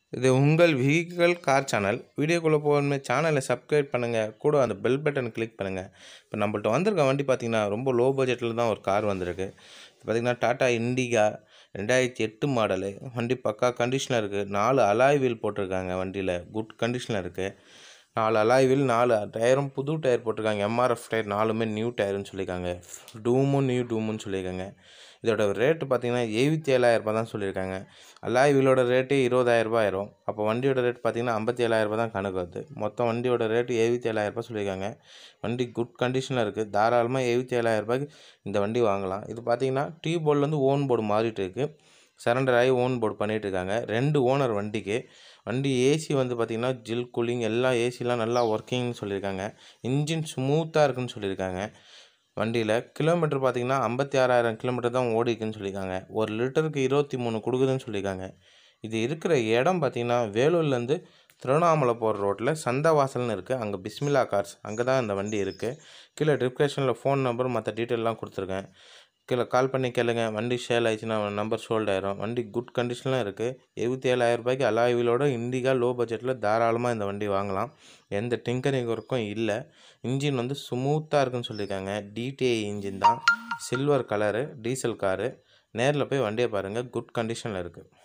இது உங்கள் vehicle car channel வீடியோக்குள்ளே போகணுமே சேனலை சப்ஸ்கிரைப் பண்ணுங்கள் கூட அந்த பெல் பட்டன் கிளிக் பண்ணுங்கள் இப்போ நம்மள்ட்ட வந்திருக்க வண்டி பார்த்திங்கன்னா ரொம்ப லோ பட்ஜெட்டில் தான் ஒரு கார் வந்திருக்கு பார்த்திங்கன்னா டாட்டா இண்டிகா ரெண்டாயிரத்தி எட்டு மாடலு வண்டி பக்கா கண்டிஷனில் இருக்குது நாலு அலாய் வீல் போட்டிருக்காங்க வண்டியில் குட் கண்டிஷனில் இருக்குது நாலு அலாய் வீல் நாலு டயரும் புது டயர் போட்டிருக்காங்க எம்ஆர்எஃப் டயர் நாலுமே நியூ டயருன்னு சொல்லியிருக்காங்க டூமும் நியூ டூமுன்னு சொல்லியிருக்காங்க இதோட ரேட்டு பார்த்தீங்கன்னா எழுபத்தி ஏழாயிரரூபா தான் சொல்லியிருக்காங்க அலாய் வீலோட ரேட்டே இருபதாயிரரூபா ஆயிரும் அப்போ வண்டியோட ரேட் பார்த்தீங்கன்னா ஐம்பத்தி ஏழாயிரரூபா தான் கணக்கு வருது மொத்தம் வண்டியோட ரேட்டு எழுபத்தி ஏழாயிரரூபா சொல்லியிருக்காங்க வண்டி குட் கண்டிஷனில் இருக்குது தாராளமாக எழுபத்தி ஏழாயிரரூபாய்க்கு இந்த வண்டி வாங்கலாம் இது பார்த்தீங்கன்னா டீ போர்ட்லேருந்து ஓன் போர்டு மாறிட்டு இருக்குது சரண்டர் ஆகி ஓன் போர்டு பண்ணிகிட்டு இருக்காங்க ரெண்டு ஓனர் வண்டிக்கு வண்டி ஏசி வந்து பார்த்திங்கன்னா ஜில் கூலிங் எல்லா ஏசிலாம் நல்லா ஒர்க்கிங்னு சொல்லியிருக்காங்க இன்ஜின் ஸ்மூத்தாக இருக்குன்னு சொல்லியிருக்காங்க வண்டியில் கிலோமீட்டர் பார்த்திங்கன்னா ஐம்பத்தி ஆறாயிரம் கிலோமீட்டர் தான் ஓடிக்குன்னு சொல்லியிருக்காங்க ஒரு லிட்டருக்கு இருபத்தி மூணு கொடுக்குதுன்னு சொல்லியிருக்காங்க இது இருக்கிற இடம் பார்த்திங்கன்னா வேலூர்லேருந்து திருவண்ணாமலை போகிற ரோட்டில் சந்தவாசல்னு இருக்குது அங்கே பிஸ்மிலா கார்ஸ் அங்கே தான் இந்த வண்டி இருக்குது கீழே டிஸ்கிரிப்ஷனில் ஃபோன் நம்பர் மற்ற டீட்டெயிலாம் கொடுத்துருக்கேன் கீழே கால் பண்ணி கேளுங்க வண்டி சேல் ஆயிடுச்சுன்னா நம்பர் சோல்ட் ஆயிரும் வண்டி குட் கண்டிஷனில் இருக்குது எழுபத்தி ஏழாயிரம் ரூபாய்க்கு அலாய் வீலோட இண்டிகா லோ பட்ஜெட்டில் தாராளமாக இந்த வண்டி வாங்கலாம் எந்த டிங்கரிங் ஒர்க்கும் இல்லை இன்ஜின் வந்து ஸ்மூத்தாக இருக்குன்னு சொல்லியிருக்காங்க டிடிஐ இன்ஜின் தான் சில்வர் கலரு டீசல் காரு நேரில் போய் வண்டியை பாருங்கள் குட் கண்டிஷனில் இருக்குது